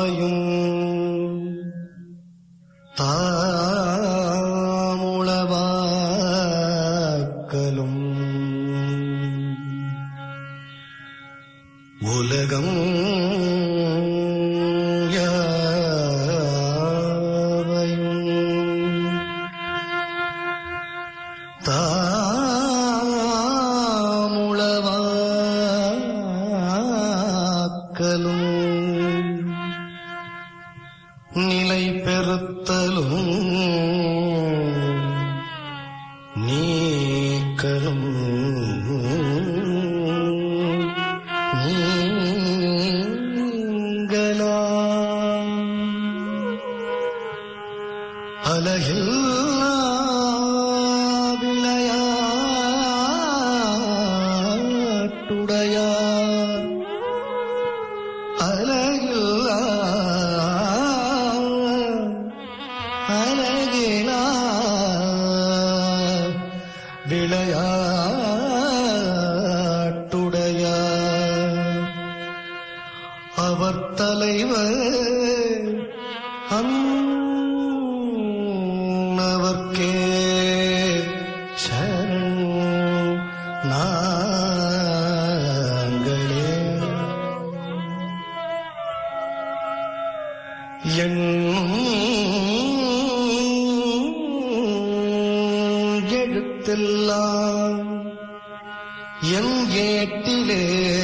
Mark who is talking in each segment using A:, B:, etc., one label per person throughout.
A: தாமுளவாக்கலும் உலகம் யாவையும் தாமுளவாக்கலும் நிலை பெறுத்தலும் நீக்கலும் நீங்களாம் அலகில்லா விளையாட்டுடையார் அலகில்லா அலகிலா விளையாட்டுடையார் அவர் தலைவர் அன்னவர்க்கே சரண் நாங்களே என் எழுத்தெல்லாம் என் ஏட்டிலே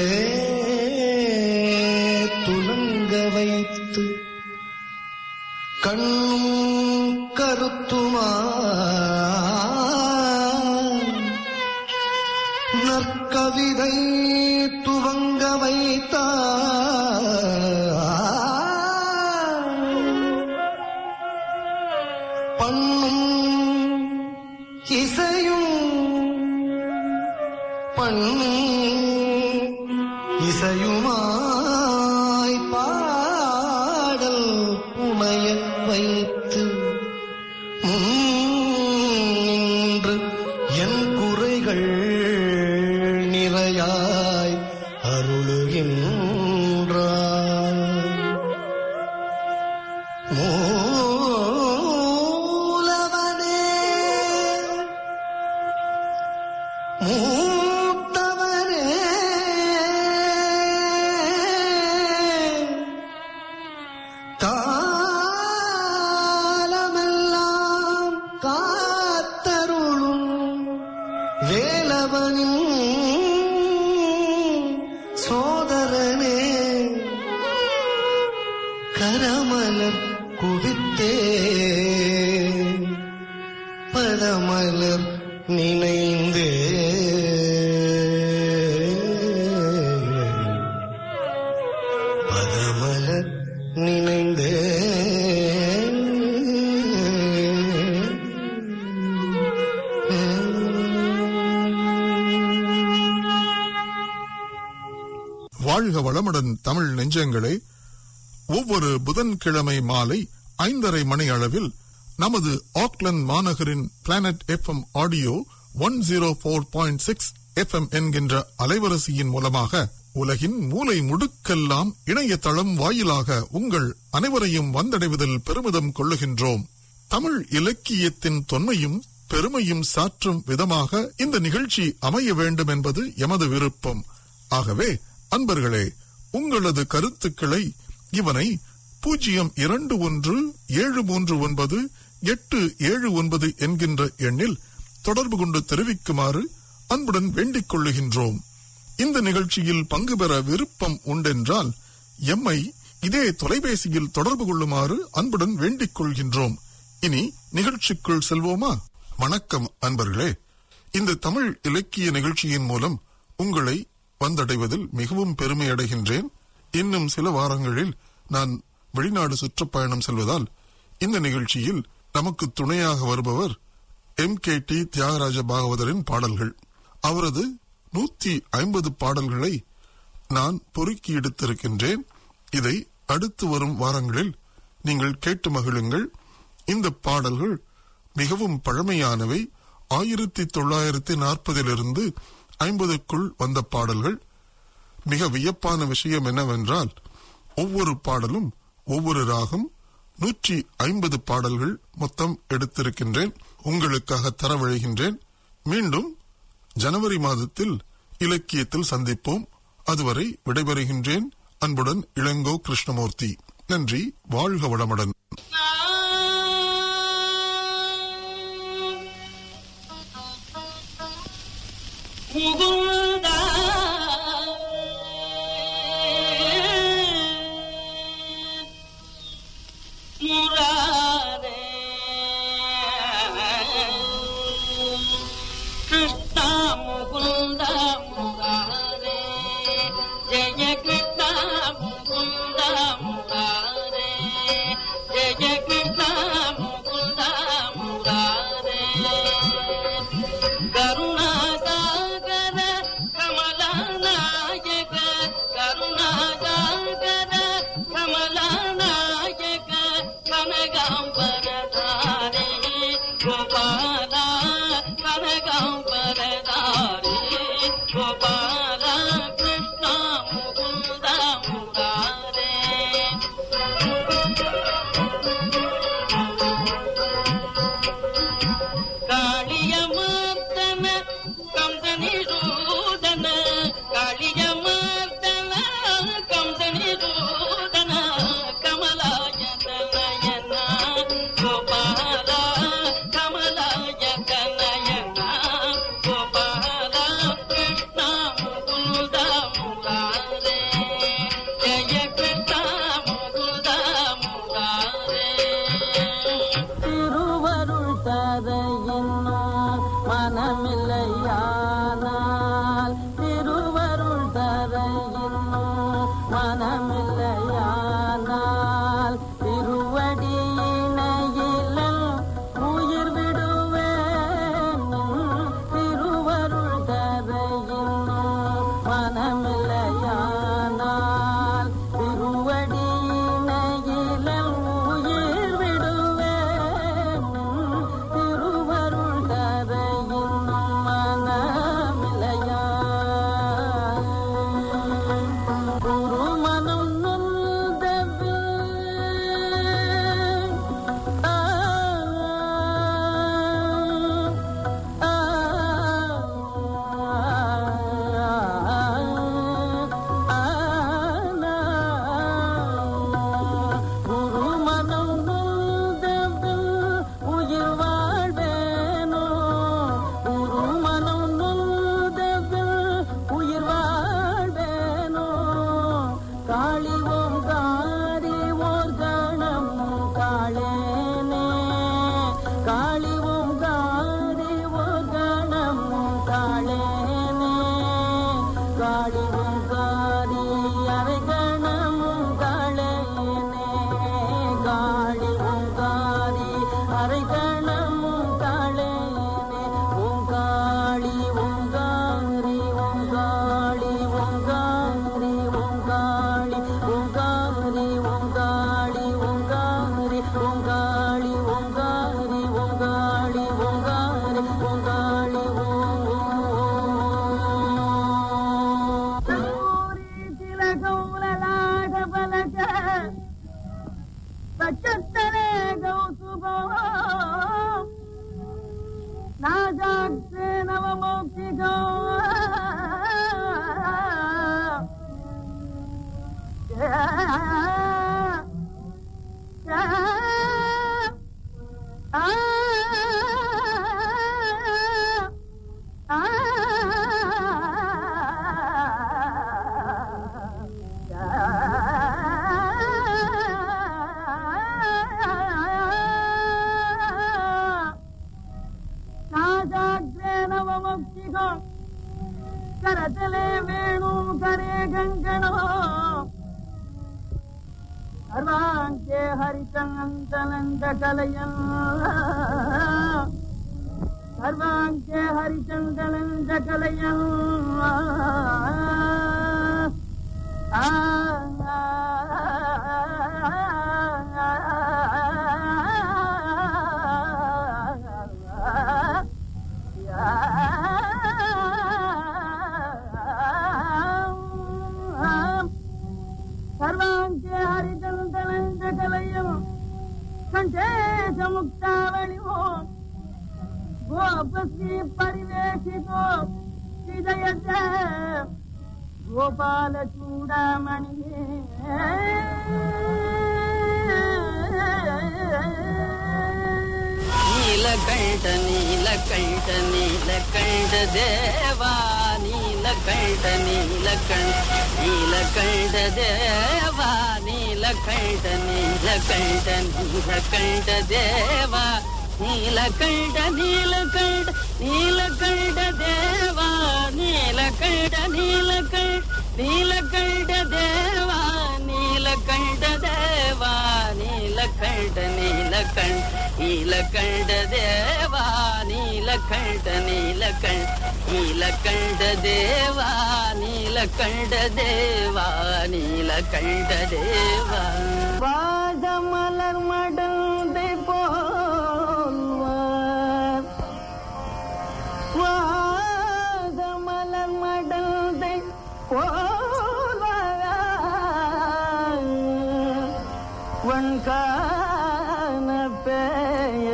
A: துலங்க வைத்து கண்ணும் கருத்துமா நற்கவிதை துவங்க வைத்தார் பண்ணும் இசையும் பண்ணும் இசையுமாய் பாடல் புனைய வைத்து முன்னின்று என் குறைகள் நிறையாய் அருளுகின்றார் மூலவனே மூத்தவனே காலமெல்லாம் காத்தருளும் வேலவனின் சோதரனே கரமலர் குவித்தே பதமலர் நினைந்தே பதமலர் நினைந்தே
B: வாழ்க வளமுடன் தமிழ் நெஞ்சங்களே ஒவ்வொரு புதன்கிழமை மாலை ஐந்தரை மணி அளவில் நமது ஆக்லந்து மாநகரின் planet FM audio one zero four point six FM என்கின்ற அலைவரிசையின் மூலமாக உலகின் மூலை முடுக்கெல்லாம் இணையதளம் வாயிலாக உங்கள் அனைவரையும் வந்தடைவதில் பெருமிதம் கொள்ளுகின்றோம் தமிழ் இலக்கியத்தின் தொன்மையும் பெருமையும் சாற்றும் விதமாக இந்த நிகழ்ச்சி அமைய வேண்டும் என்பது எமது விருப்பம் ஆகவே அன்பர்களே உங்களது கருத்துக்களை இவனை பூஜ்ஜியம் இரண்டு ஒன்று ஏழு மூன்று ஒன்பது எட்டு ஏழு ஒன்பது என்கின்ற எண்ணில் தொடர்பு கொண்டு தெரிவிக்குமாறு அன்புடன் வேண்டிக் கொள்ளுகின்றோம் இந்த நிகழ்ச்சியில் பங்கு பெற விருப்பம் உண்டென்றால் எம்மை இதே தொலைபேசியில் தொடர்பு கொள்ளுமாறு அன்புடன் வேண்டிக் கொள்கின்றோம் இனி நிகழ்ச்சிக்குள் செல்வோமா வணக்கம் அன்பர்களே இந்த தமிழ் இலக்கிய நிகழ்ச்சியின் மூலம் உங்களை வந்தடைவதில் மிகவும் பெருமை அடைகின்றேன் இன்னும் சில வாரங்களில் நான் வெளிநாடு சுற்றுப்பயணம் செல்வதால் இந்த நிகழ்ச்சியில் நமக்கு துணையாக வருபவர் எம் கே டி தியாகராஜ பாகவதரின் பாடல்கள் அவரது நூத்தி ஐம்பது பாடல்களை நான் பொறுக்கி எடுத்திருக்கின்றேன் இதை அடுத்து வரும் வாரங்களில் நீங்கள் கேட்டு மகிழுங்கள் இந்த பாடல்கள் மிகவும் பழமையானவை ஆயிரத்தி தொள்ளாயிரத்தி நாற்பதிலிருந்து ஐம்பதுக்குள் வந்த பாடல்கள் மிக வியப்பான விஷயம் என்னவென்றால் ஒவ்வொரு பாடலும் ஒவ்வொரு ராகம் நூற்றி ஐம்பது பாடல்கள் மொத்தம் எடுத்திருக்கின்றேன் உங்களுக்காக தரவழைகின்றேன் மீண்டும் ஜனவரி மாதத்தில் இலக்கியத்தில் சந்திப்போம் அதுவரை விடைபெறுகின்றேன் அன்புடன் இளங்கோ கிருஷ்ணமூர்த்தி நன்றி வாழ்க வளமுடன்
C: முகுந்தா முராரே கிருஷ்ண முகுந்த முராரே ஜெய கிருஷ்ண முகுந்த முராரே ஜெய கிருஷ்ண முகுந்த முராரே கருணாசாகர கமலநாயக கருணாசாகர கமலநாயக கனகாம்பரதாரி கோபால கனகாம்பரதாரி கோபால கிருஷ்ண முகுந்த முராரே காளியமர்த்தன கம்சனிரூதன காளியமர்த்தன கம்சனிரூதன கமலாய நயன கோபால கமலாய நயன கோபால கிருஷ்ண முகுந்த முராரே ஜய கிருஷ்ண முகுந்த முராரே திருவருள் தர இன்னும் மனமில்லையானால் திருவருள் தர இன்னும் மனமில்லையானால் திருவடியினையிலும் உயிர் விடுவேன் திருவருள் தர இன்னும் மனமில்லையானால் திருவடியினையிலும் உயிர் விடுவேன் திருவருள் தர இன்னும் மனமில்லையா குருமனம் நொந்தது ஆ ஆ குருமனம் நொந்தது உயிர் வாழ்வேனோ குருமனம் நொந்தது உயிர் வாழ்வேனோ காளி ஓம் காரி ஓர் கணம் காளேனே காளி ஓம் காரி ஓர் கணம் காளேனே காளி ஓம் காரி அரை கணமும் காளேனே காளி ஓம் காரி அரை கணமும் காளேனே ஓம் காளி ஓம் காரி ஓம் காளி ஓம் காரி ஓம் காளி ஓம் காரி ஓம் காளி ஓம் காரி ஓம் காளி ஓம் காரி ஓம் காளி ஓம் காரி ஓம் காளி ஓம் திலகௌலலாக பலக சச்சத்தரே கௌசுபோ நாஜாக்ஷே நவமௌக்திகோ ನಾಜಾಗ್ರೇ ನವಮುಕ್ತಿಗೋ ಕರತಲೆ ವೇಣು ಕರೆ ಗಂಗಣೋ ಸರ್ವಾಂಕೆ ಹರಿಚಂದನಂದ ಕಲಯನ್ ಸರ್ವಾಂಕೆ ಹರಿಚಂದನಂದ ಕಲಯನ್ ಆ ಸರ್ವಾಂಕೆ ಹರಿಚಂದನಂದ கலையும் கண்டேச முக்தாவளிவோ கோபஸ்ரீ பரிவேஷிதோ விஜயஜ கோபால சூடாமணியே
D: நீலகண்ட நீலகண்ட நீலகண்ட தேவா நீலகண்ட நீலகண்ட நீலகண்ட தேவா நீலகண்ட நீலகண்ட நீலகண்ட தேவா நீலகண்ட நீலகண்ட நீலகண்ட தேவா நீலகண்ட நீலகண்ட நீலகண்ட தேவா நீலகண்ட தேவா நீலகண்ட நீலகண்ட நீலகண்ட தேவா நீலகண்ட நீலகண்ட நீலகண்ட தேவா நீலகண்ட தேவா நீலகண்ட தேவா
C: பாதமலர் மடந்தை போல்வார் வாதமலர் மடந்தை போல்வார் வன்கான பேய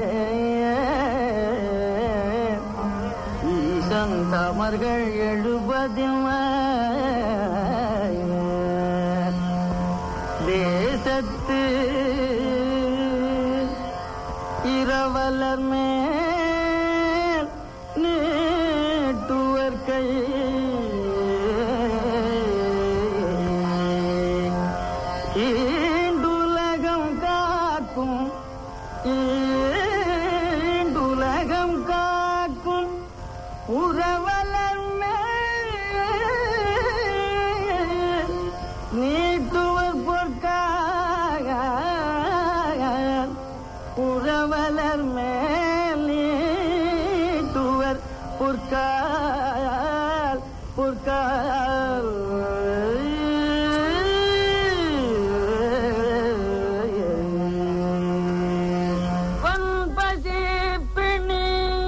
C: ஈசன் தமர்கள் எழுபதில் தேசத்து இரவலர் மேல் நீட்டுவர் கை ஈண்டுலகம் காக்கும் ஈண்டுலகம் காக்கும் உறவலர் மேல் நீட்டுவர் பொற்காக உறவலர் மேல் நீட்டுவர் பொற்கால் பொற்கால் பண்பசி பிணி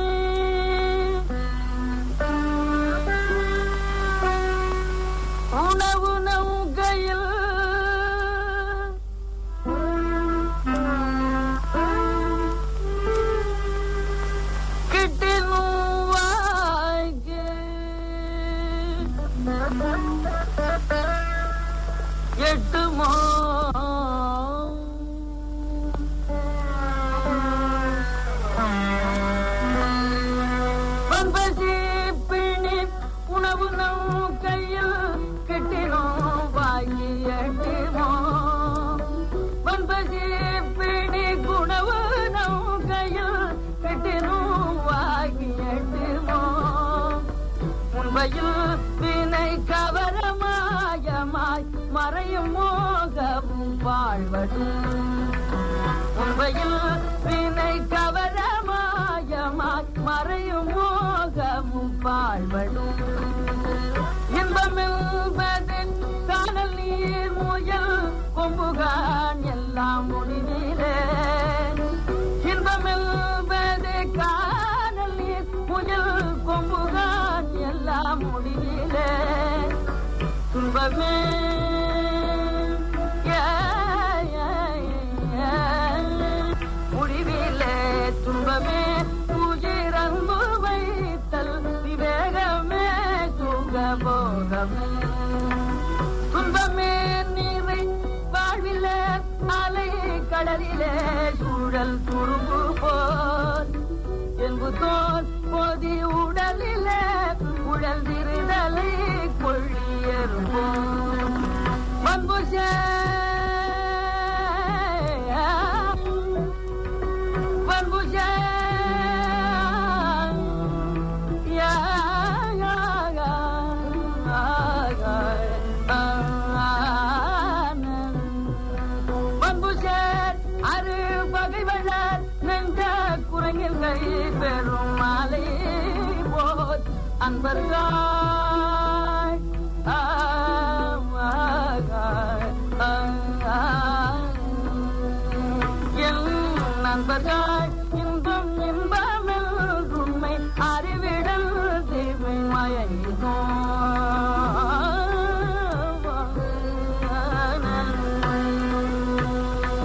C: உணவு நௌகையில் கிட்டினும் வாய்க்கு எட்டுமோ பண்பசி பிணி உணவு நம் கையில் கெட்டினோம் வாங்கி எட்டிமோ பண்பசி பிணி குணவு நம் கையில் கெட்டினோம் வாங்கி எட்டிமோ உண்மையில் வினை கவரமாயமாய் மறையும் மோகமும் வாழ்வதும் உண்மையில் வினை கவரமாயமாய் மறையும் மோகமும் வாழ்வதும் இன்பமென்பதின் காணல் நீர் முயல் கொம்புகான் எல்லாம் முடிவிலே இன்பமென்பது காணல் நீர் முயல் கொம்புகான் எல்லாம் முடிவிலே துன்பமே ஏ, ஏ, ஏ. முடிவிலே துன்பமே உயிரன்பு வைத்தல் விவேகமே தூங்க போகமே துன்பமே நீரை வாழ்விலே அலை கடலிலே சூழல் துரும்பு போல் என்பு தோல் பொதி உடலிலே உடல் திருடலை கொள்ளியருவோம் மண்புஷே மண்புஷே யா யா யா பண்புஷர் அரு பகைவழர் நெஞ்ச குரங்கில்கை பெரும் மாலை போல் அன்பர்கள் என் நண்பர்கள் இன்பம் இன்பமெல் உண்மை அறிவிடல் தீமை மயங்கும்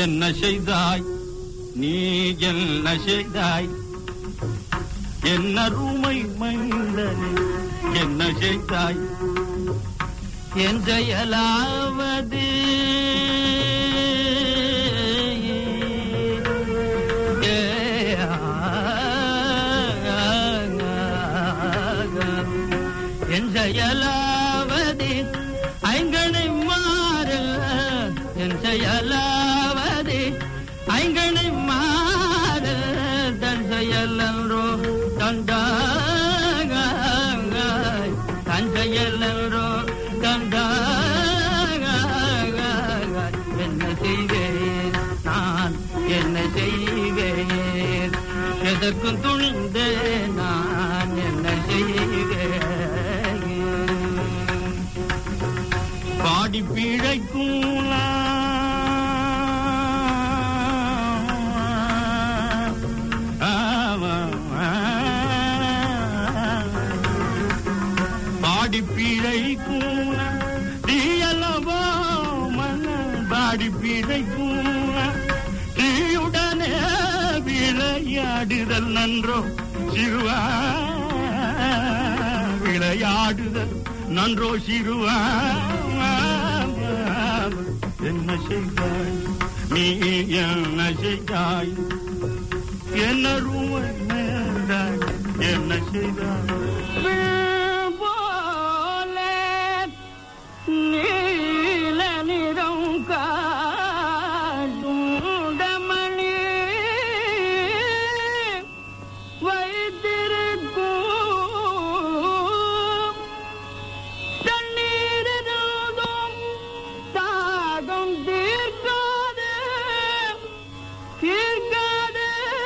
E: என்ன செய்தாய் நீ என்ன செய்தாய் என்ன ரூமை மைந்தனே என்ன செய்தாய் என் செயலாவது என் செயலாவது ஐங்கனை மாற என் செயலாவது ஐங்கனை மாற தன் செயலன்றோ தண்டாய் தன் செயலன்றோ தண்டாய் என்ன செய்வேன் நான் என்ன செய்வேன் எதற்கும் துணிந்தே நான் என்ன செய்வேன் பாடி பிழைக்கும் பாடி பிழைக்கும் தீயலவோ மன பாடி பிழைக்கும் தீயுடனே விளையாடுதல் நன்றோ சிறுவா விளையாடுதல் நன்றோ சிறுவா என்ன செய்தாய் நீ என்ன செய்தாய் என்ன ரூமை மேலாய் என்ன செய்தாய்
C: போல நீல நிறம் காட்டுண்டமணி வைத்திருக்கும் தண்ணீரிருந்தும் தாகம் தீர்க்காது தீர்க்காது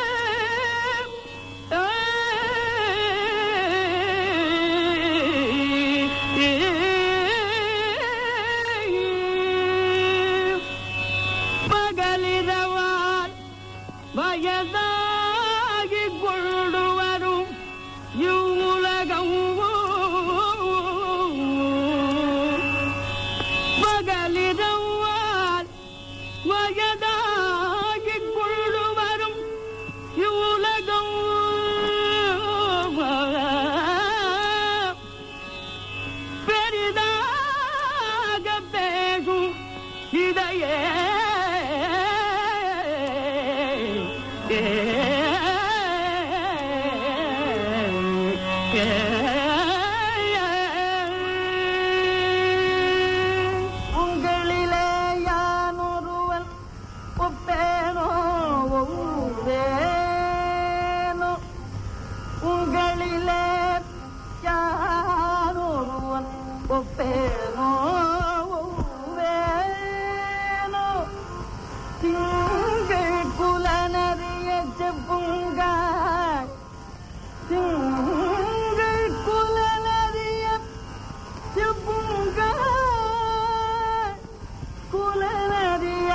C: பகலிரவால் வயதாகி கொண்டு வரும் இவ்வுலகம் பகலிரவால் வயதாகி கொண்டு வரும் இவ்வுலகம் பெரிதாக பேசும் இதையே உங்களிலே யான் ஒருவன் ஒப்பேனோ ஒவ்வேனோ உங்களிலே யான் ஒருவன் ஒப்பேனோ ஒவ்வேனோ திங்கள் குலனறிய செப்புங்காய் திங்கள் குலனறிய செப்புங்காய் குலனறிய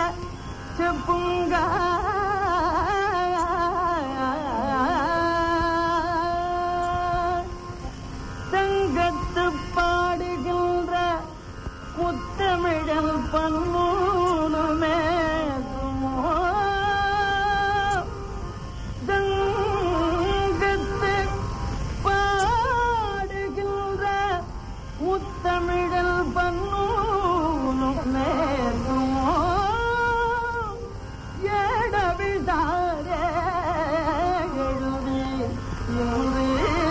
C: செப்புங்காய் தங்கத்து பாடுகின்ற முத்தமிழல் பன்னூலுமே தங்கத்து பாடுகின்ற முத்தமிழல் பன்னூலுமே ஏடவிதாரே எழுதி இன்று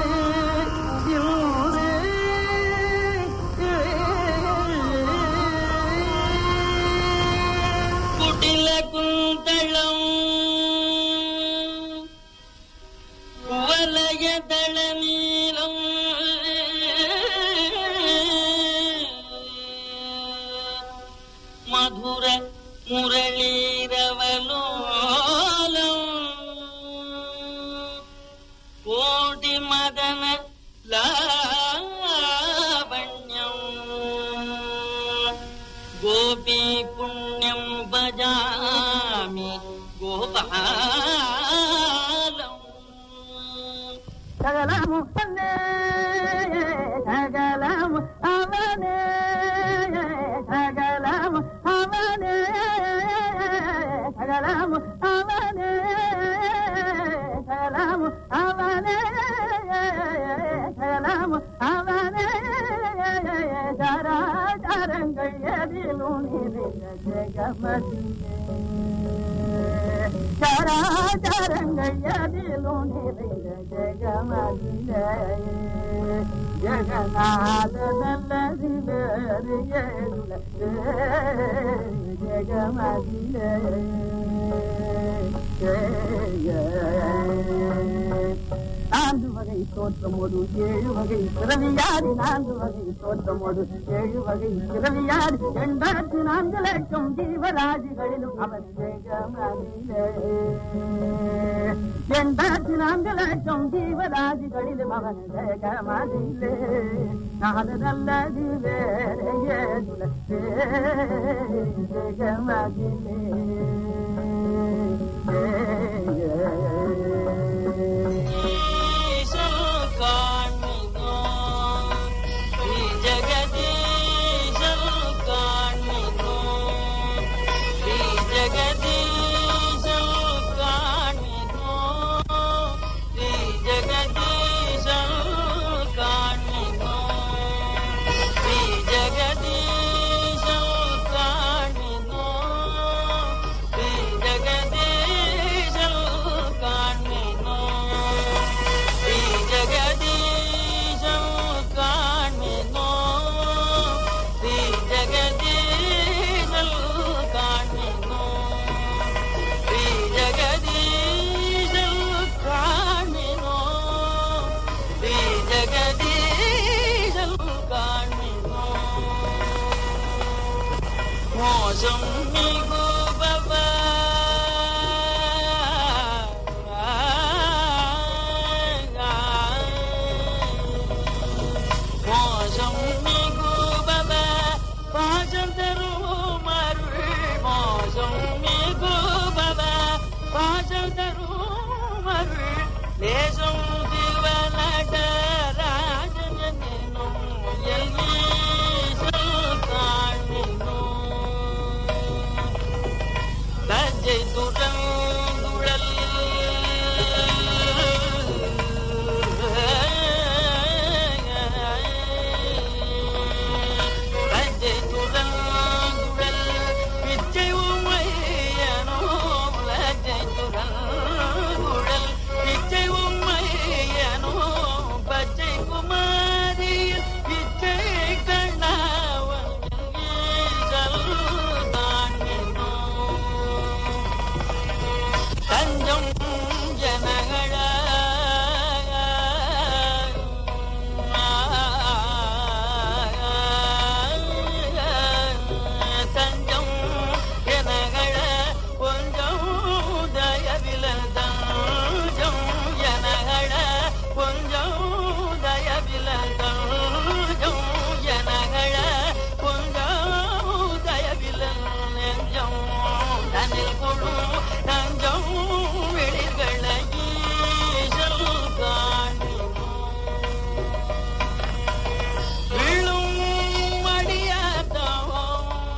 D: குடில குந்தளம் வலய தள நீளம் மதுர முரளீரவலோலம் கோடி மதன லாவண்யம் கோபி புண்ணியம் பஜாமி கோபாலம்
C: சகலமு அவனே சகலமு அவனே சகலமு அவனே சகலம் அவனே சகலம் அவனே சகலம் அவனே சராசரங்கள் எதிலும் நிறைந்த ஜெகமதியே சராசரங்கள் எதிலும் நிறைந்த ஜெகமதிலே ஜெகநாத நல்லது வேறு ஏதுல ஜெகமதிலே நான்கு வகை தோற்றமோடு ஏழு வகை பிறவியாறு நான்கு வகை தோற்றமோடு ஏழு வகை பிறவியாறு எண்பத்து நான்கு லட்சம் ஜீவராஜிகளிலும் அவன் ஜெகமதிலே எண்பத்து நான்கு லட்சம் ஜீவராஜிகளிலும் அவன் ஜெகமதிலே நாலு நல்லது வேற ஏதுல ஜெகமதிலே
D: ஈசல் காண்மினோ ஸ்ரீ ஜெகதீசல் காண்மினோ ஸ்ரீ ஜெகதீசல் காண்மினோ ஸ்ரீ ஜெகதீசல் காண்மினோ ஸ்ரீ ஜெகதீசல் காண்மினோ ஸ்ரீ ஜெகதீசல் காண்மினோ ஸ்ரீ ஜெகதீசம் காண்மினோ ஸ்ரீ ஜெகதீசம் காண்மினோ ஸ்ரீ ஜெகதீசம் காண்மினோ ஸ்ரீ ஜெகதீசம் காண்மினோ மோசம் மிகு பவா மோசம் மிகு பவா பாசம் தரும் அருள் மோசம் மிகு பவா பாசம் தரும் அருள் தேசம் திருவனட ராஜன் என்னும் எல்வீசல் காண்பினோம் லஜ்ஜை துடங்குழல் லஜ்ஜை துடங்குழல் பிச்சை உமையனோ லஜ்ஜை துடங்குழல் பிச்சை உமையனோ பச்சை குமாரியில் பிச்சை கண்ணாவன் ஈசல் தாண்டினோ தஞ்சம் ஜனகள தஞ்சம் ஜனகள கொஞ்சம் தயவில தஞ்சம் ஜனகள கொஞ்சம் தயவில தஞ்சம் ஜனகள கொஞ்சம் தயவில நெஞ்சம் தனில் குழு தஞ்சம் வெளிகள ஈசல் காணினோம் விழும் மடியாதம்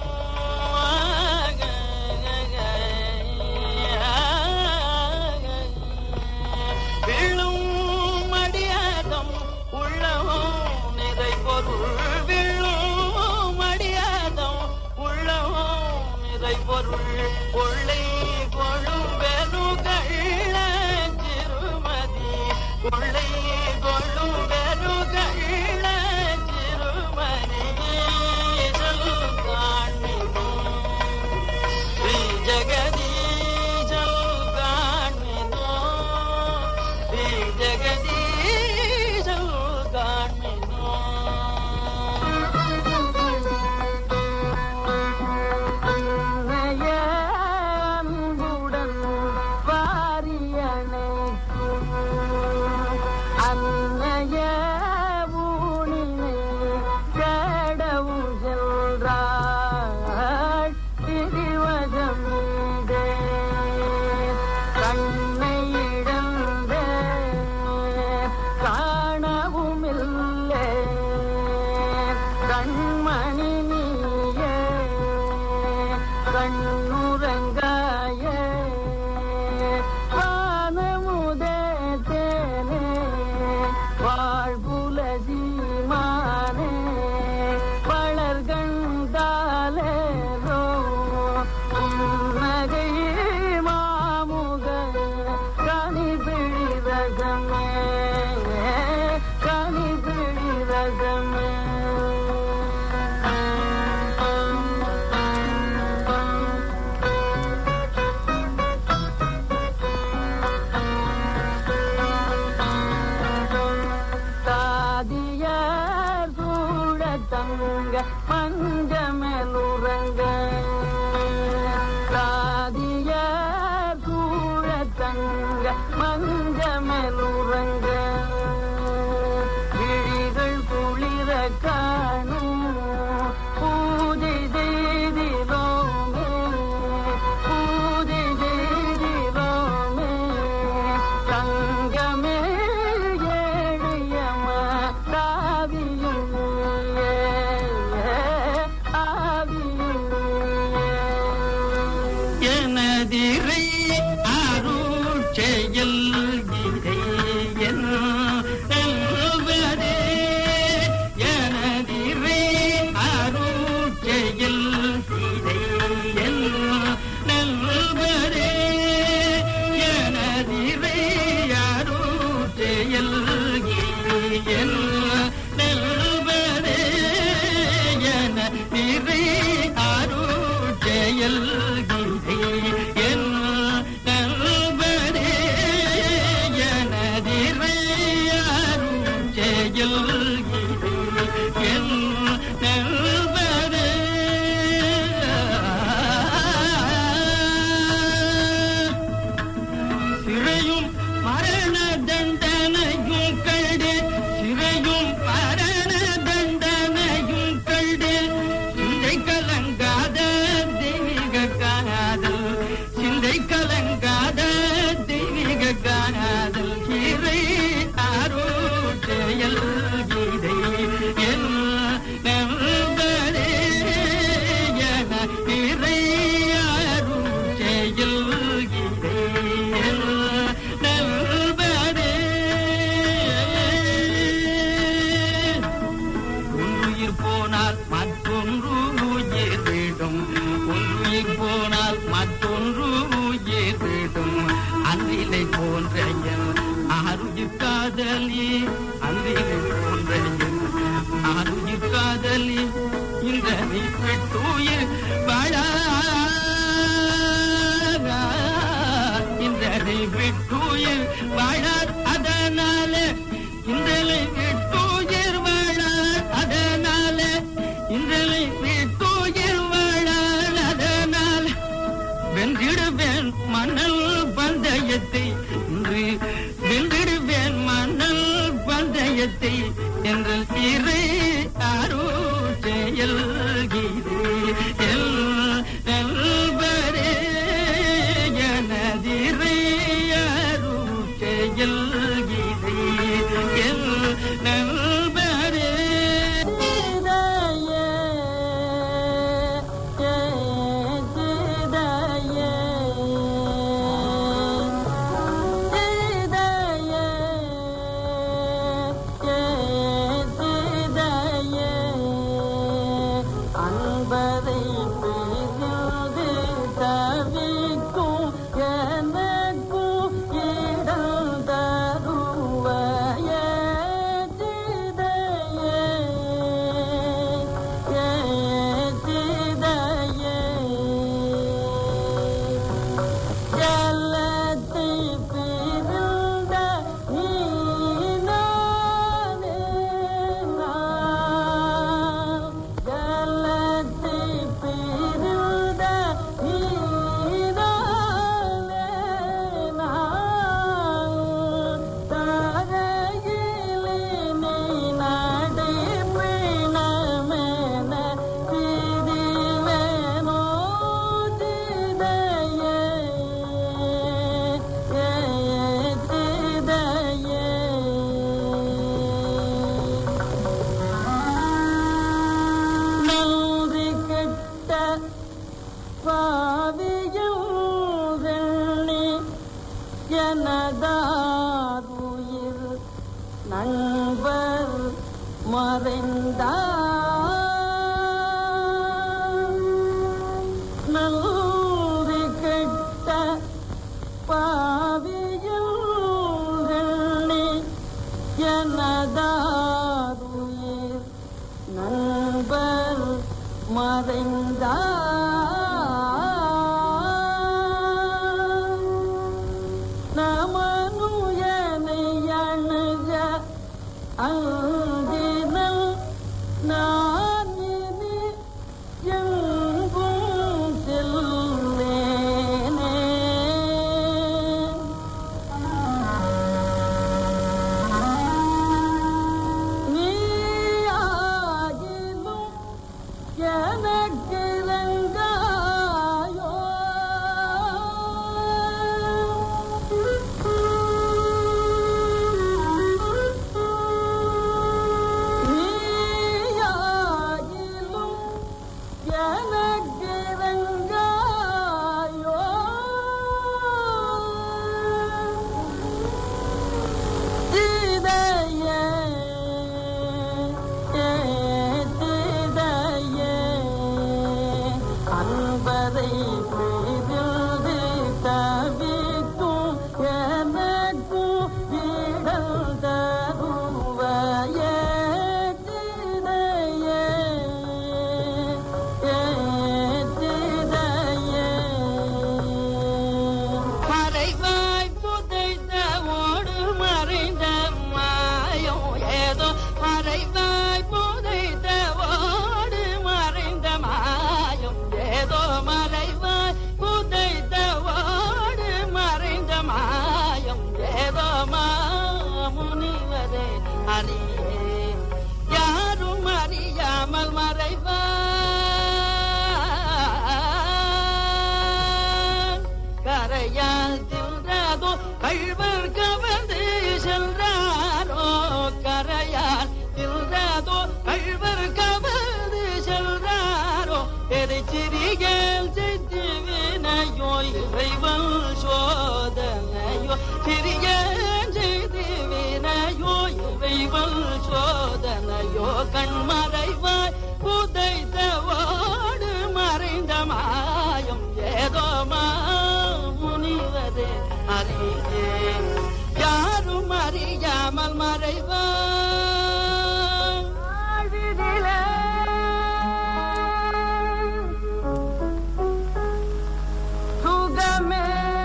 D: விழும் மடியாதம் உள்ளவும் நிறை பொருள் விழும் மடியாதம் உள்ளவும் நிறை பொருள் கொள்ளை கொழும்பெரு கள்ள சிறுமதி கொள்ளை கொழும்பெரு கள்ள சிறுமதி ஈசல் காண்பினோம் ஸ்ரீ ஜெகதீசல் காண்பினோ ஸ்ரீ ஜெகதீசல் காண்பினோ
C: அன்புடன் வாரியனை அன்னைய ஊனினை கடவும் சென்றாள் திரிவசமீதே கண்ணை இழந்த காணவும் இல்லை கண்மணி நீயே கண்ணுறங்காய மஞ்சமேலுறங்க சாதிய சூழத்தங்க மஞ்சமேலுறங்க விழிகள் குளிர காணும் பூஜை செய்திரோமே பூஜை செய்திரோமே தங்கமே ஏழியமா தாவியும் நீயே ஆவியும் நீயே
D: எனதிரை அருள் செயல் இதை என்பதே எனதிரை அருள் செயல் இதை என்பதே எனதிரை அருள் செயல் என் நெல்வதே என நிறை அருள் செயல் என் நல்வதே எனதிரை அருள் செயல் என் நல்வதே சிறையும் மரண தண்டனையும் கண்டு சிறையும் மரண தண்டனையும் கண்டு சிந்தை கலங்காத தெய்வீக காதல் சிந்தை கலங்காத தெய்வீக காதல் சிறை அருள் செயல் கீதை என் நம்பரே என இறை அருள் செயல் கீதை என் நம்பரே ஒன்றுயிர் போனால் மற்றொன்று உயிர் விடும் ஒன்றுயிர் போனால் மற்றொன்று உயிர் விடும் அன்றிலை போன்ற என் ஆருயிர் காதலி அன்றிலை போன்ற என் ஆருயிர் காதலி இந்த நீ விட்டுயிர் வாழ இன்றனை விட்டுயிர் வாழார் அதனால இன்றனை விட்டுயிர் வாழார் அதனால இன்றனை விட்டுயிர் வாழார் அதனால வென்றிடுவேன் மணல் பந்தயத்தை இன்று வென்றிடுவேன் மணல் பந்தயத்தை என்று இறை அரு செயல் நல்வரே எனதிரை அரு செயல் எல் நல்வரே
C: அன்பதை பிரிந்து தவிக்கும் எனக்கும் இடம் தருவாய சிதையே சிதையே ஜலத்தை பிரிந்த நீனானே நான். ஜலத்தை பிரிந்த நீனானே நான். தரையிலே நீ நடைப்பிணமென பிரிவேனோ சிதையே சிதையே நன்றி கெட்ட பாவியும் வெள்ளி எனதாருயிர் நண்பர் மறைந்தார் நன்றி கெட்ட பாவியும் வெள்ளி எனதாருயிர் நண்பர் மறைந்தார் நமனுயனை அணுக அங்கினல் நான் இனி எனக்கிழங்காயோ நீயாகிலும் எனக்கிழங்காயோ திதையே திதையே அன்பரை பிரிந்து தவிக்கும் எனக்கும் விடல் தருவாயே திதையே திதையே
D: மறைவாய் புதைத்த ஓடு மறைந்த மாயம் ஏதோ மறைவாய் புதைத்த ஓடு மறைந்த மாயம் ஏதோ மறைவாய் புதைத்த ஓடு மறைந்த மாயம் ஏதோ மாமுனிவரே அறியே யாரும் அறியாமல் மறைவார் கரையால் தின்றதோ கழ்வர் கவர்ந்து சென்றாரோ கரையால் தின்றதோ கழ்வர் கவர்ந்து சென்றாரோ எரிச்சிறிகள் செய்து வினையோ இறைவன் சோதனையோ சிறிய செய்து வினையோ இறைவன் சோதனையோ கண்மறைவாய் புதைத்த ஓடு மறைந்த மாயம் ஏதோ முனிவதே அறியே யாரும் அறியாமல் மறைவான்
C: வாழ்வினிலே சுகமே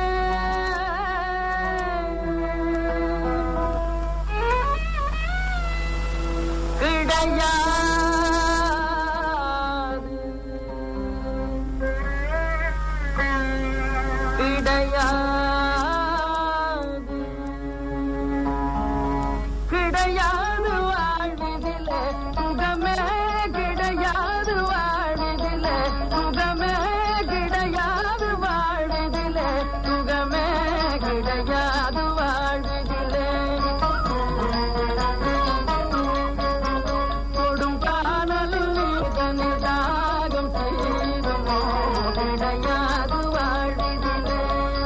C: கிடையாது கிடையாது கிடையாது வாழ்விதிலே சுகமே கிடையாது வாழ்விதிலே சுகமே கிடையாது வாழ்விதிலே சுகமே கிடையாது வாழ்விதிலே கொடும் காணலில் நீதனி தாகம் செய்துமோ கிடையாது வாழ்விதிலே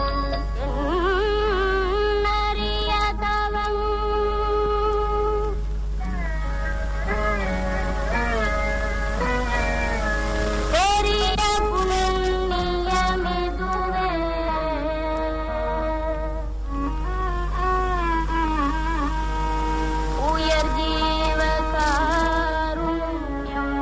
F: உயர் ஜீவ காருண்யம்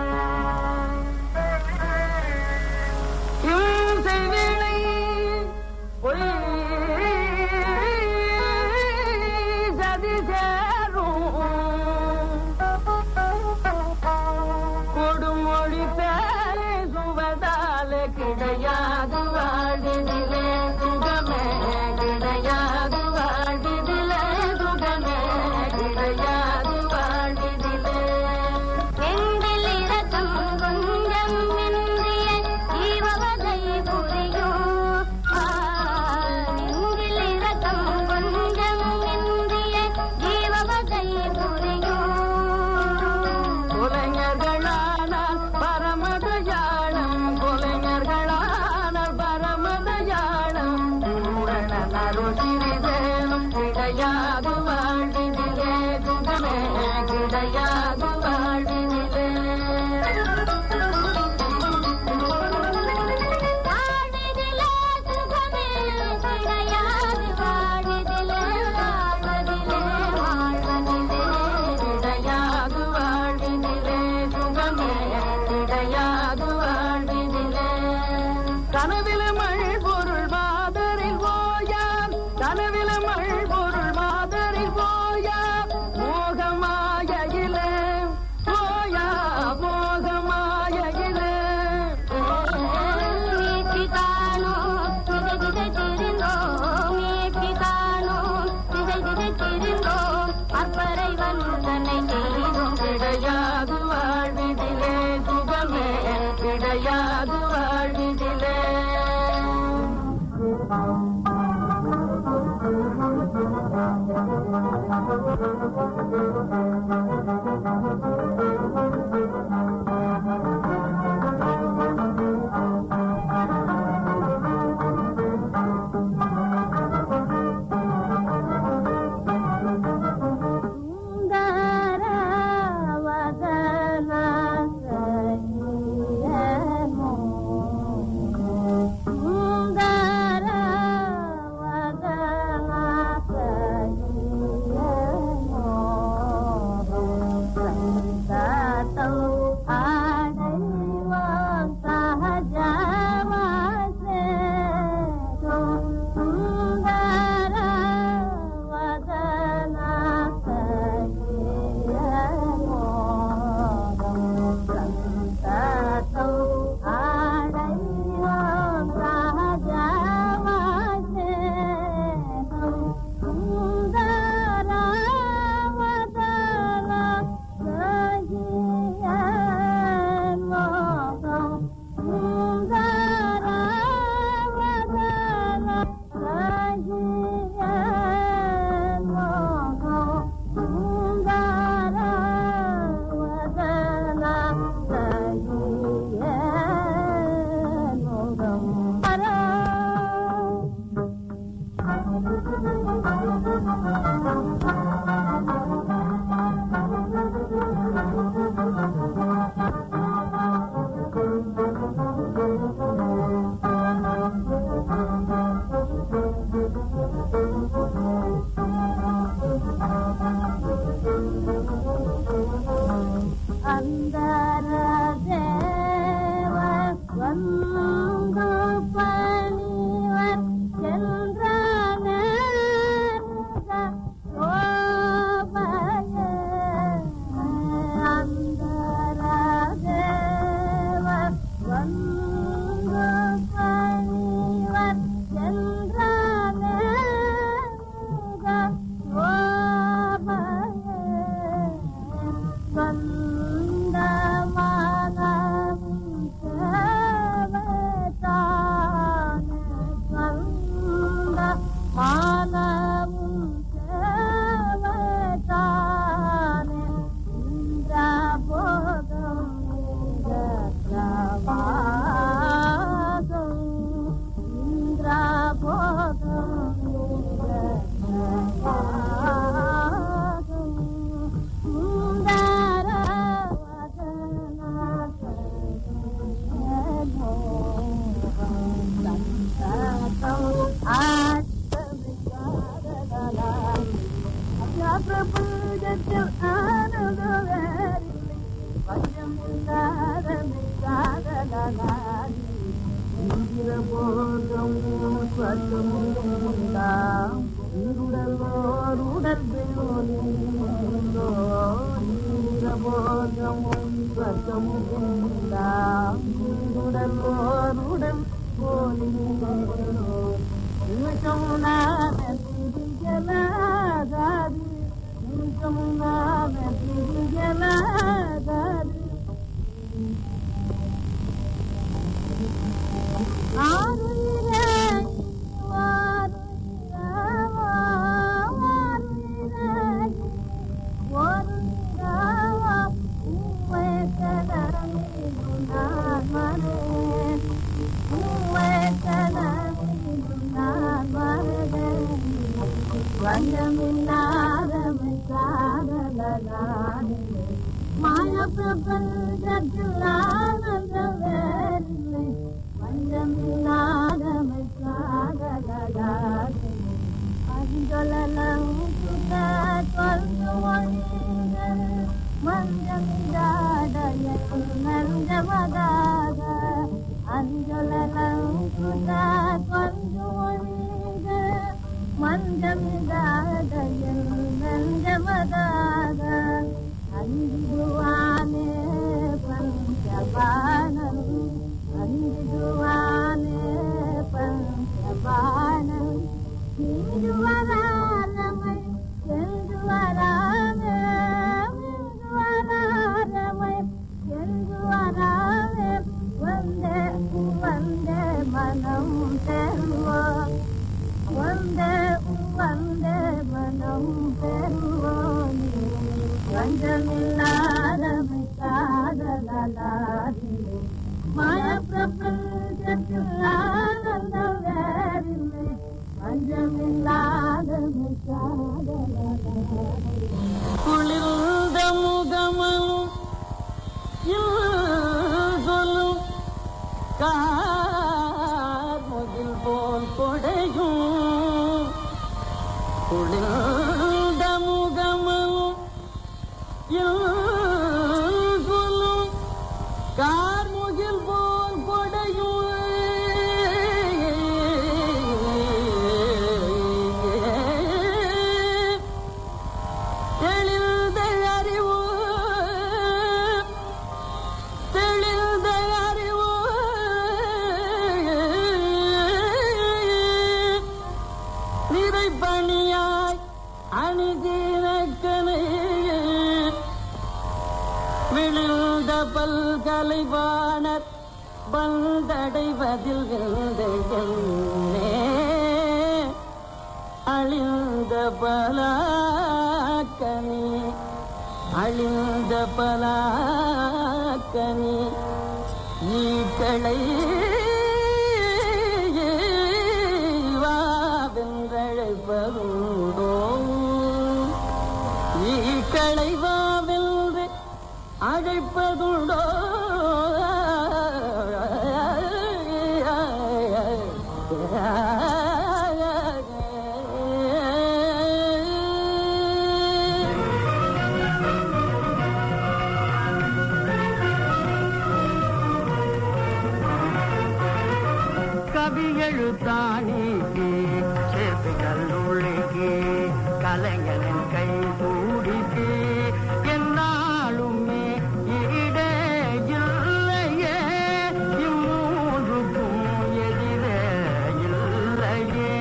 C: இம்சை விளை பொய் சதி சேரும் கொடுமொழி பேசுவதால கிடையாது வாழ்விதிலே சுகமே கிடையாது வாழ்விதிலே சுகமே கிடையாது வாழ்விதிலே
F: எங்கில் இரக்கம் கொஞ்சம் இன்றிய ஜீவவதை புரியும் ஆ, எங்கில் இரக்கம் கொஞ்சம் இன்றிய ஜீவவதை புரியும்
C: கொலைஞர்களானால் பரமதயாளம் கொலைஞர்களானால் பரமதயாளம் பூரண நருசிறிதேனும் கிடையாது வாழ்வினிலே சுகமே கிடையாது வாழ்வினிலே
F: வாழ்வதிலே சுகமே கிடையாது வாழ்வதிலே வாழ்வதிலே வாழ்வதிலே
C: கிடையாது வாழ்வினிலே சுகமே கிடையாது வாழ்வினிலே கனவில மழ் பொருள் மாதரில் போயா கனவில மழ் பொருள் மாதரில் போயா மோகமாயிலே போயா மோகமாயிலே
F: மீட்சிதானோ திசை திசை திரிந்தோம் மீட்சிதானோ திசை திசை திரிந்தோம் அப்பறை வந்தனை செய்தோம்
C: கிடையாது வாழ்வினிலே சுகமே கிடையாது வாழ்விதிலே
F: சுந்தர வதன சகியமோ சுந்தர வதன சகியமோ சந்ததௌ ஆடைவாம் சஹஜவாசே சுந்தர வதன சகியமோ சந்ததௌ ஆடைவாம் சஹஜவாசே சுந்தர வதன சகியமோ சுந்தர வதன சகியமோ சுந்தர வதன சகியமோ அந்தர தேவ வந்து பணிவர் சென்றன சோபய அந்தர தேவ வந்து பணிவர் சென்றன சோபய பிரபஞ்சத்தில் ஆனதுவேறில்லை பஞ்சம் இல்லாத காதலாரி இந்திர போகம் ஸ்வர்க்கமும் உண்டாம் உடல் ஓருடல் பெருந்தோ இந்திர போகமும் ஸ்வர்க்கமும் உண்டாம் உடல் ஓருடல் போலிந்தோ நிமிஷம் நாம திரிகலாகாது நிமிஷம் நாம திரிகலாகாது மாய பிரபஞ்சத்தில் ஆனந்த வேறில்லை பஞ்சமில்லாத மாய பிரபஞ்சத்தில் ஆனந்தம் வேறில்லை பஞ்சமில்லாத
D: குளிர்ந்த முகமும் சொல்லும் கார்முகில் போல் கொடையும் குளிர்ந்த முகமும் சொல்லும் கார்முகில் போல் கொடையும் தெளிந்த அறிவு தெளிந்த அறிவு நிறை பணியாய் அணிதினக்கனை விழுந்த பல்கலைவாணர் வந்தடைவதில் விழுந்த என்னே அழிந்த பலாக்கனி அழிந்த பலாக்கனி ஈக்களை வாவென்றழைப்பதுண்டோ ஈக்களை வாவென்று அழைப்பதுண்டோ
G: கவி எழுத்தாணிக்கு சேர்த்து கல்லுள்ளிக்கு கலைஞனின் கை கூடிக்கு என்னாலுமே ஈடே இல்லையே இம்மூன்றுக்கும் எதிரே இல்லையே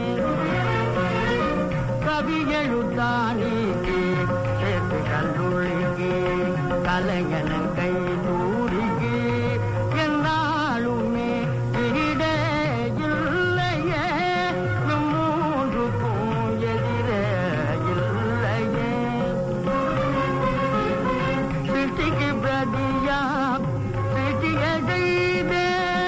G: கவி எழுத்தாணிக்கு சேர்த்து கல்லுள்ளிக்கு கலைஞனின் கை கூடிக்கு என்னாலுமே ஈடே இல்லையே இம்மூன்றுக்கும் எதிரே இல்லையே சிட்டிக்கு பிரதியா சிட்டிய செய்தே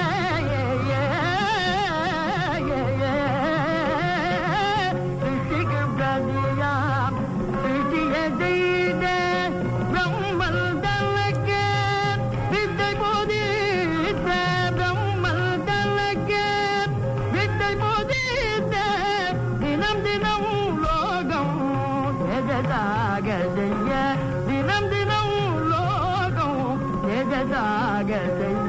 G: சிட்டிக்கு பிரதியா சிட்டிய செய்தே பிரம்மல் தனக்கே வித்தை போதித்த பிரம்மல் தனக்கே வித்தை போதித்த தினம் தினம் லோகம் எததாக செய்ய தினம் தினம் லோகம் எததாக செய்ய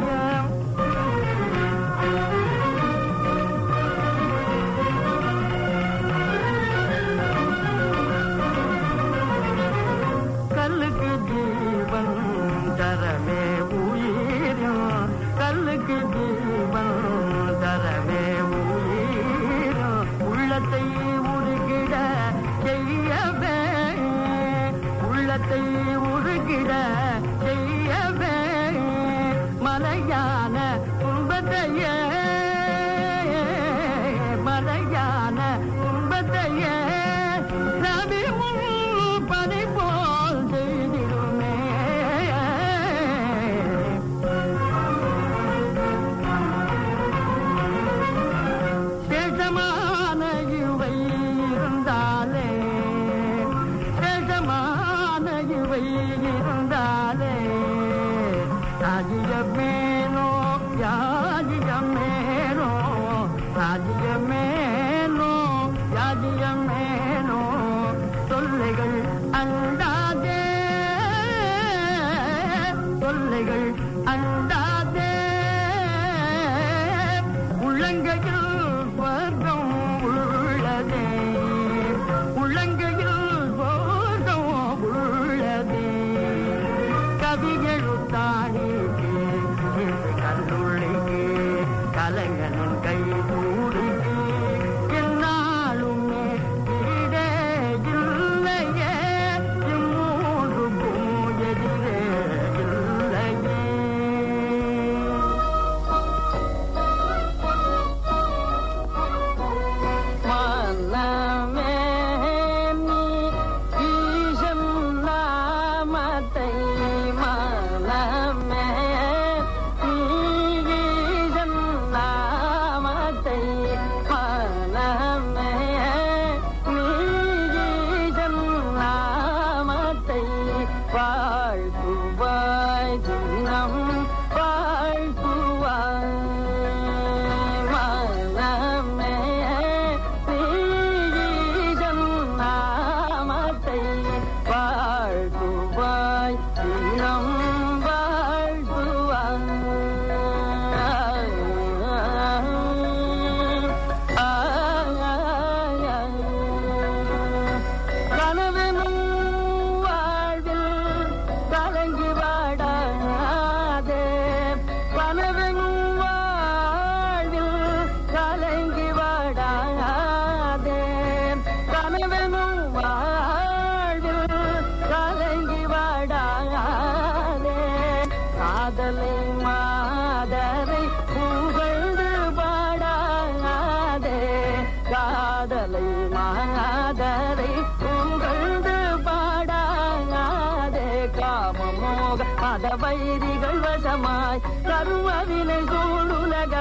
G: கல்லுக்கு ஜீவன் தரமே உயிரும் கல்லுக்கு ஜீவன் தரமே உயிரும் உள்ளத்தை உருகிட செய்யவே உள்ளத்தை உருகிட செய்யவே மலையான துன்பத்தையே மலையான துன்பத்தையே நபி முன் பனி போல் செய்திடுமே சேஷமான இவை இருந்தாலே சேஷமான இவை இருந்தாலே ராஜ்யமேனோ யாஜ்யமேனோ ராஜ்யமேனோ யாஜ்யமேனோ தொல்லைகள் அண்டாதே தொல்லைகள் அண்டாதே உள்ளங்கையில் ஸ்வர்க்கம் உள்ளதே உள்ளங்கையில் ஸ்வர்க்கம் உள்ளதே கவிகளுத்தாணிக்கு கல்லுள்ளிக்கு கலைஞனின் கை கூடிக்கு என்னாலுமே ஈடே இல்லையே இம்மூன்றுக்கும் எதிரே இல்லையே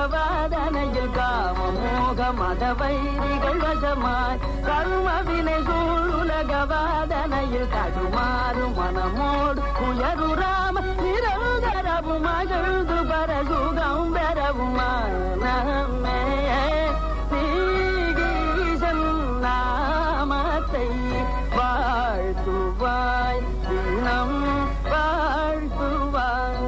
D: சூழுலகவாதனையில் காம மோக மத வைரிகள் வசமாய் கர்ம வினை சூழுலகவாதனையில் தடுமாறு மனமோடு உயருராம நிரந்தரவும் மகிழ்ந்து பரசுகம் பெறவும் மனமே ஸ்ரீகீசன் நாமத்தை வாழ்த்துவாய் தினம் வாழ்த்துவாய்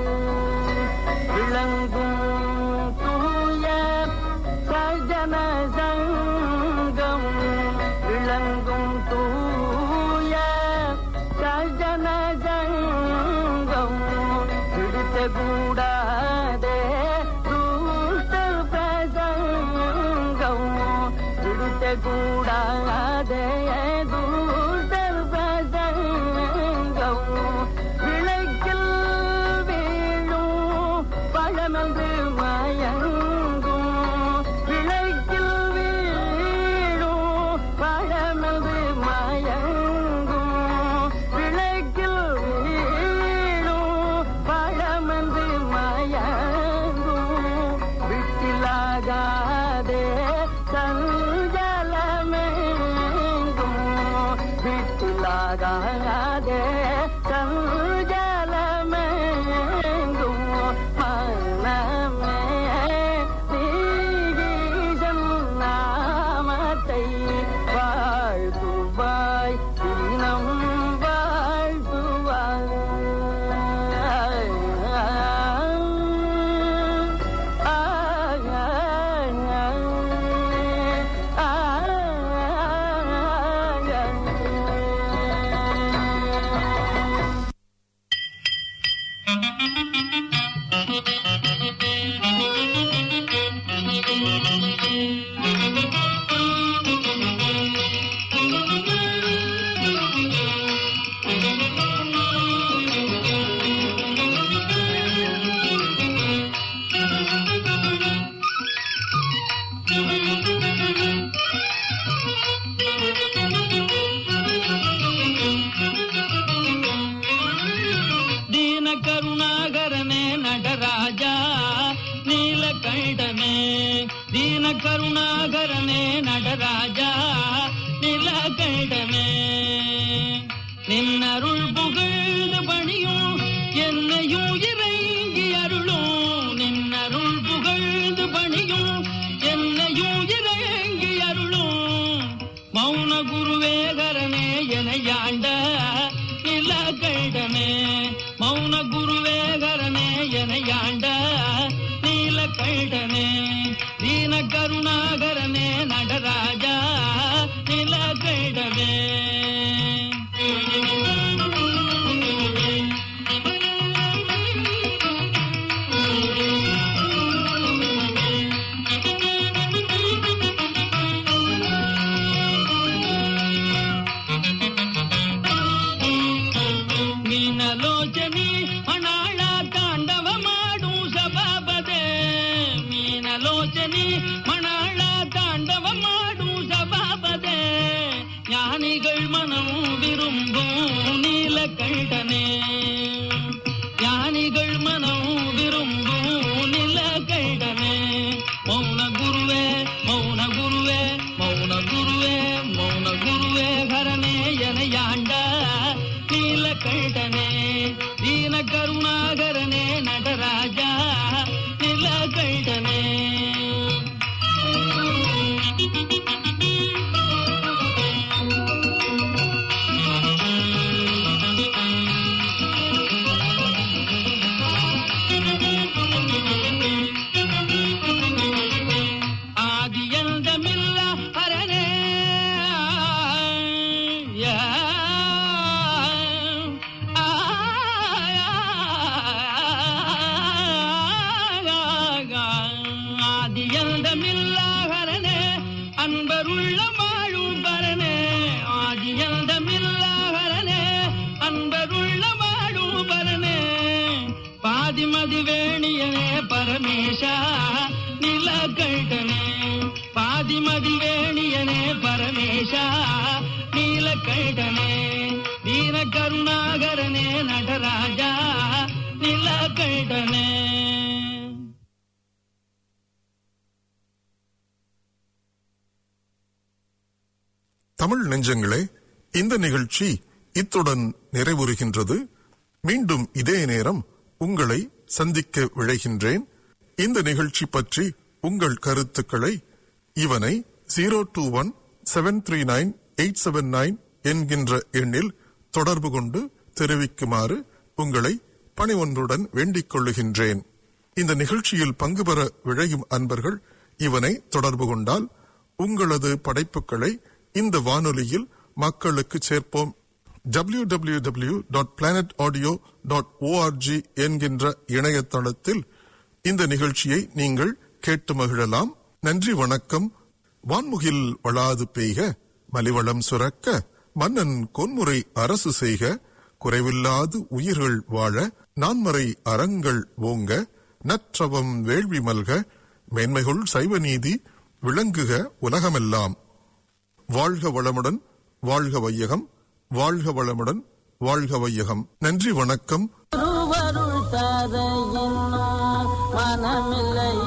D: விளங்கும் தூய சஜன சங்கம் விளங்கும் தூய சஜன சங்கம் பிடித்த கூடாதே தூஷ்ட பிரசங்கம் பிடித்த கூடாதே தூஷ்ட பிரசங்கம் விளக்கில் வீழும் பழமென்று மயங்கும் விளக்கில் வீழும் பழமென்று மயங்கும் விளக்கில் வீழும் பழமென்று மயங்கும் விட்டிலாகாதே சஞ்சலமெங்கும் விட்டிலாகாதே சஞ்சலமெங்கும் மனமே நீகீசன் நாமத்தை வாழ்த்துவாய் தினம் வாழ்த்துவாய்
H: ದೀನ ಕರುಣಾಗರನೇ ನಟರಾಜ ನೀಲಕಂಠನೇ ದೀನ ಕರುಣಾಗರನೇ ನಟರಾಜ நீலகண்டனே நின்னருள் புகழ்ந்து பணியும் என்னையும் இறங்கி அருளும் நின்னருள் புகழ்ந்து பணியும் என்னையும் இறங்கி அருளும் மௌன குருவேகரனே எனையாண்ட நீலகண்டனே மௌன குருவேகரனே எனையாண்ட நீலகண்டனே தீன கருணாகரனே நடராஜா நீலகண்டனே ಮೀನಲೋಚನಿ ಮಣಾಳ ತಾಂಡವ ಮಾಡು ಸಭಾಪದೆ ಮೀನಲೋಚನಿ ಮಣಾಳ ತಾಂಡವ ಮಾಡು ಸಭಾಪದೆ ஞானிகள் மனம் விரும்பும் நீலகண்டனே ஞானிகள் மனம் விரும்பும் நீலகண்டனே மௌன குருவே மௌன குருவே மௌன குருவே மௌன குருவே ஹரனே எனையாண்ட நீலகண்டனே தீன கருணாகரனே நடராஜா நீலகண்டனே ஆதியந்தமில்ல அரனே யா. ஆ, ஆதியந்தமில்ல அரனே அன்பருள்ள வாழும் பரனே ஆதியந்தமில்ல அரனே அன்பருள்ள வாழும் பரனே பாதிமதி வேணியனே பரமேஷா நீலகண்டனே பாதிமதி வேணியனே பரமேஷா நீலகண்டனே தீன கருணாகரனே நடராஜா நீலகண்டனே
B: தமிழ் நெஞ்சங்களே இந்த நிகழ்ச்சி இத்துடன் நிறைவுறுகின்றது மீண்டும் இதே நேரம் உங்களை சந்திக்க விழைகின்றேன் இந்த நிகழ்ச்சி பற்றி உங்கள் கருத்துக்களை இவனை zero two one seven three nine eight seven nine என்கின்ற எண்ணில் தொடர்பு கொண்டு தெரிவிக்குமாறு உங்களை பணிவொன்றுடன் வேண்டிக் கொள்ளுகின்றேன் இந்த நிகழ்ச்சியில் பங்கு பெற விழையும் அன்பர்கள் இவனை தொடர்பு கொண்டால் உங்களது படைப்புகளை இந்த வானொலியில் மக்களுக்கு சேர்ப்போம் W W W dot planet audio dot org என்கின்ற இணையதளத்தில் இந்த நிகழ்ச்சியை நீங்கள் கேட்டு மகிழலாம் நன்றி வணக்கம் வான்முகில் வளாது பெய்க மலிவளம் சுரக்க மன்னன் கொன்முறை அரசு செய்க குறைவில்லாது உயிர்கள் வாழ நான்மறை அறங்கள் ஓங்க நற்றவம் வேள்வி மல்க மேன்மைகுள் சைவ நீதி விளங்குக உலகமெல்லாம் வாழ்க வளமுடன் வாழ்க வையகம் வாழ்க வளமுடன் வாழ்க வையகம் நன்றி வணக்கம்
D: திருவருள் தர இன்னும் மனமில்லை